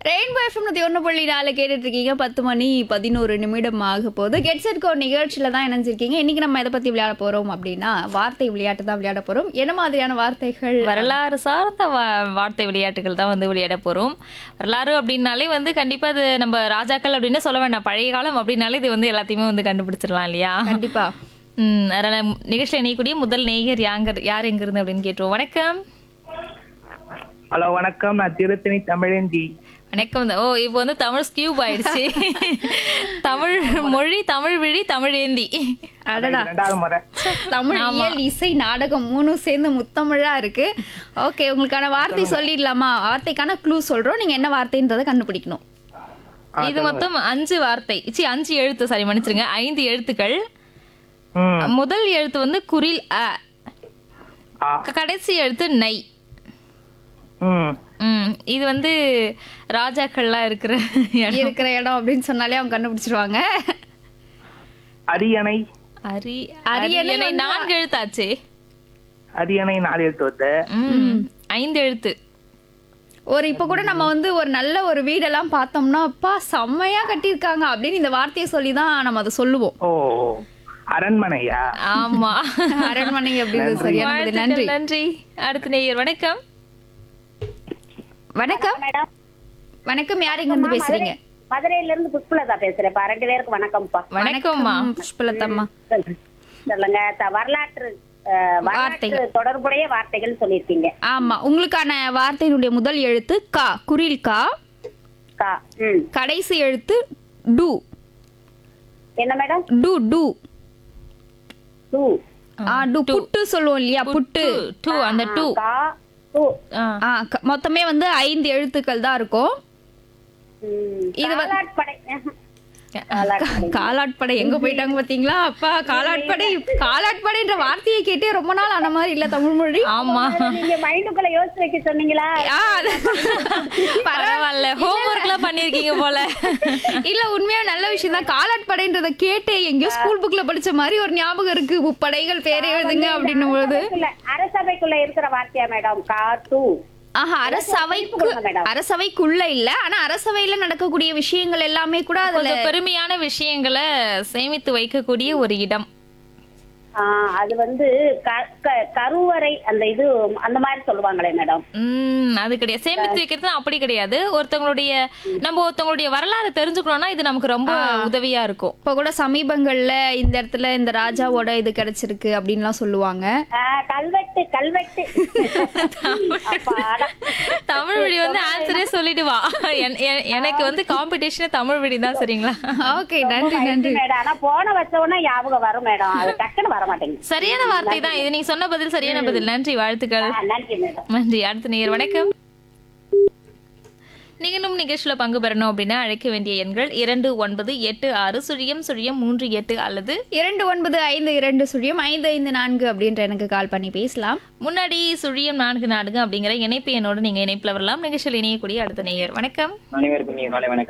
Rainbow FM நூற்றி ஒன்று புள்ளி நாலு கேட்டுட்டு இருக்கீங்க பத்து மணி பதினோரு நிமிடம் ஆக போகுது கெட் செட் கோ நிகழ்ச்சியில் தான் இணைஞ்சிருக்கீங்க இன்னைக்கு நம்ம எதை பற்றி விளையாட போகிறோம் அப்படின்னா வார்த்தை விளையாட்டு தான் விளையாட போகிறோம் என்ன மாதிரியான வார்த்தைகள் வரலாறு சார்ந்த வா- வார்த்தை விளையாட்டுகள் தான் வந்து விளையாட போறோம் வரலாறு அப்படின்னாலே வந்து கண்டிப்பா அது நம்ம ராஜாக்கள் அப்படின்னு சொல்ல வேண்டாம் பழைய காலம் அப்படின்னாலே இது வந்து எல்லாத்தையுமே வந்து கண்டுபிடிச்சிடலாம் இல்லையா கண்டிப்பா ம் அதனால நிகழ்ச்சியில் இணையக்கூடிய முதல் நேயர் யாங்க யார் எங்க இருந்து அப்படின்னு கேட்டுருவோம் வணக்கம் ஹலோ வணக்கம் நான் திருத்தணி தமிழேந்தி வணக்கம் ஓ இப்போ வந்து தமிழ் ஸ்கியூப் ஆயிடுச்சு தமிழ் மொழி தமிழ் விழி தமிழேந்தி அடடா ரெண்டாவது முறை தமிழ் இயல் இசை நாடகம் மூணும் சேர்ந்து முத்தமிழா இருக்கு ஓகே உங்களுக்கான வார்த்தை சொல்லிடலாமா வார்த்தைக்கான க்ளூ சொல்றோம் நீங்க என்ன வார்த்தைன்றதை கண்டுபிடிக்கணும் இது மொத்தம் அஞ்சு வார்த்தை சி அஞ்சு எழுத்து சாரி மன்னிச்சிருங்க ஐந்து எழுத்துக்கள் ம் முதல் எழுத்து வந்து குரில் அ ஆ. க- கடைசி எழுத்து நை ம் ம் இது வந்து ராஜாக்கள்லாம் இருக்கிற இடம் இருக்கிற இடம் அப்படின்னு சொன்னாலே அவங்க கண்டுபிடிச்சிருவாங்க அரியணை அரி அரியணை அரியணை வந்து- நான்கு எழுத்தாச்சு அரியணை நாலு எழுத்து வருது ம் ஐந்து எழுத்து ஒரு இப்ப கூட நம்ம வந்து ஒரு நல்ல ஒரு வீடெல்லாம் பார்த்தோம்னா அப்பா செம்மையா கட்டியிருக்காங்க அப்படின்னு இந்த வார்த்தையை சொல்லி தான் நம்ம அதை சொல்லுவோம் ஓ அரண்மனையா ஆமா அரண்மனை அப்படின்றது சரியான பதில். நன்றி வாழ்த்துக்கள், நன்றி அடுத்த நேயர் வணக்கம் வணக்கம் மேடம் வணக்கம் யார் இங்க இருந்து பேசுறீங்க மதுரையில இருந்து புஷ்பலதா பேசுறேன்ப்பா ரெண்டு பேருக்கு வணக்கம்ப்பா வணக்கம்மா புஷ்பலத்தம்மா சொல்லுங்க த- வரலாற்று அஹ், வரலாற்று தொடர்புடைய வார்த்தைகள் சொல்லியிருக்கீங்க ஆமா உங்களுக்கான வார்த்தையினுடைய முதல் எழுத்து கா குரில் கா கா ம் கடைசி எழுத்து டு என்ன மேடம் டு டு டூ ஆ டு புட்டு சொல்லுவோம் இல்லையா புட்டு டூ அந்த டூ கா டூ ஆ ஆ க- மொத்தமே வந்து ஐந்து எழுத்துக்கள் தான் இருக்கும் ம், இது வந்து- காலாட்படை காலாட்படை. காலாட்படை எங்க போயிட்டாங்க பாத்தீங்களா அப்பா காலாட்படை காலாட்படைன்ற வார்த்தையை கேட்டே ரொம்ப நாள் ஆன மாதிரி இல்ல தமிழ் மொழி ஆமா நீங்க மைண்டுக்குள்ள யோசிச்சு வைக்க சொன்னீங்களா ஆ, அது- பரவாயில்ல ஹோம்ஒர்க் எல்லாம் பண்ணிருக்கீங்க போல இல்ல உண்மையா நல்ல விஷயம் தான் காலாட்படைன்றத கேட்டே எங்கேயோ ஸ்கூல் புக்ல படிச்ச மாதிரி ஒரு ஞாபகம் இருக்கு முப்படைகள் பேர் எழுதுங்க அப்படின்னும் பொழுது அரசபைக்குள்ள- அரசபைக்குள்ள இருக்கிற வார்த்தையா மேடம் கா டூ ஆஹா அரசவைக்கு கொடுங்க மேடம். அரசவைக்குள்ள இல்ல ஆனா அரசவையில நடக்கக்கூடிய விஷயங்கள் எல்லாமே கூட அதுல கொஞ்சம் பெருமையான விஷயங்களை சேமித்து வைக்கக்கூடிய ஒரு இடம் ஆ, அது வந்து க- க- கருவறை அந்த இது அந்த மாதிரி சொல்லுவாங்களே மேடம் உம் அது கிடையாது சேமித்து வைக்கிறது அப்படி கிடையாது ஒருத்தவங்களுடைய நம்ம ஒருத்தவங்களுடைய வரலாறு தெரிஞ்சுக்கணும்னா இது நமக்கு ரொம்ப உதவியா இருக்கும் இப்ப கூட சமீபங்கள்ல இந்த இடத்துல இந்த ராஜாவோட இது கிடைச்சிருக்கு அப்படின்லாம் சொல்லுவாங்க ஆ, கல்வெட்டு கல்வெட்டு அப்பாடா. தமிழ் வழி வந்து ஆன்சரே சொல்லிட்டு வா என்- என்- எனக்கு வந்து காம்படிஷன் தமிழ் வழி தான் சரிங்களா ஓகே நன்றி நன்றி மேடம் ஆனா போன வச்ச உடனே ஞாபகம் வரும் மேடம் அது டக்குன்னு வர மாட்டேங்குது சரியான வார்த்தை தான் இது நீங்க சொன்ன பதில் சரியான பதில் நன்றி வாழ்த்துக்கள் ஆ, நன்றி மேடம் நன்றி அடுத்த நேர் வணக்கம் நீங்களும் நிகழ்ச்சியில் பங்கு பெறணும் அப்படின்னா அழைக்க வேண்டிய எண்கள் இரண்டு ஒன்பது எட்டு ஆறு சுழியம் சுழியம் மூன்று எட்டு அல்லது இரண்டு ஒன்பது ஐந்து இரண்டு சுழியம் ஐந்து ஐந்து நான்கு அப்படின்ற எனக்கு கால் பண்ணி பேசலாம் முன்னாடி சுழியம் நான்கு நான்கு அப்படிங்கிற இணைப்பு எண்ணோடு நீங்க இணைப்புல வரலாம் நிகழ்ச்சியில் இணையக்கூடிய அடுத்த நேயர் வணக்கம் அனைவருக்கும் நீ காலை வணக்கம்